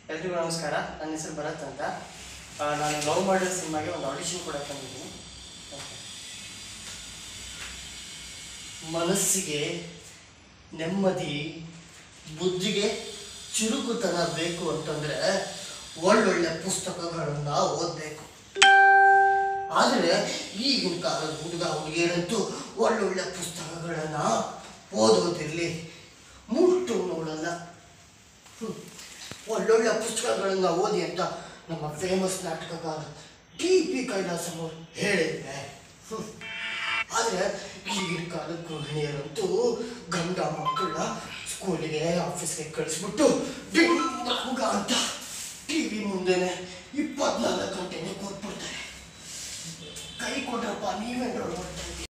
ಎಲ್ರಿಗೂ ನಮಸ್ಕಾರ ನನ್ನ ಹೆಸರು ಭರತ್ ಅಂತ ಆ, ನಾನು ಲವ್ ಮಾಡಲ್ ಸಿನಿಮಾಗೆ ಒಂದು ಆಡಿಷನ್ ಕೂಡ ತಂದಿದ್ದೀನಿ ಮನಸ್ಸಿಗೆ ನೆಮ್ಮದಿ ಬುದ್ಧಿಗೆ ಚುರುಕುತನ ಬೇಕು ಅಂತಂದ್ರೆ ಒಳ್ಳೊಳ್ಳೆ ಪುಸ್ತಕಗಳನ್ನ ಓದಬೇಕು ಆದರೆ ಈಗಿನ ಕಾಲದ ಹುಡುಗ ಹುಡುಗಿಯರಂತೂ ಒಳ್ಳೊಳ್ಳೆ ಪುಸ್ತಕಗಳನ್ನ ಓದೋದಿರಲಿ ಮುಟ್ಟು ನೋಡಲ್ಲ ಹ್ಮ್. ಒಳ್ಳೊಳ್ಳೆ ಪುಸ್ತಕಗಳನ್ನ ಓದಿ ಅಂತ ನಮ್ಮ ಫೇಮಸ್ ನಾಟಕಗಾರ ಟಿ ಪಿ ಕೈಲಾಸಂ ಅವರು ಹೇಳಿದ್ದೆ ಹ್ಮ್. ಆದರೆ ಈಗಿನ ಕಾಲದ ಗೃಹಿಣಿಯರಂತೂ ಗಂಡ ಮಕ್ಕಳನ್ನ ಸ್ಕೂಲಿಗೆ ಆಫೀಸ್ಗೆ ಕಳಿಸ್ಬಿಟ್ಟು ಡಿಂಗ ಅಂತ ಟಿ ವಿ ಮುಂದೆನೆ ಇಪ್ಪತ್ನಾಲ್ಕು ಗಂಟೆನೆ ಕೂತ್ಬಿಡ್ತಾರೆ ಕೈ ಕೊಡ್ರಪ್ಪ ನೀವೇ ನೋಡ್ಬಿಡ್ತಾ ಇದ್ದೀರಿ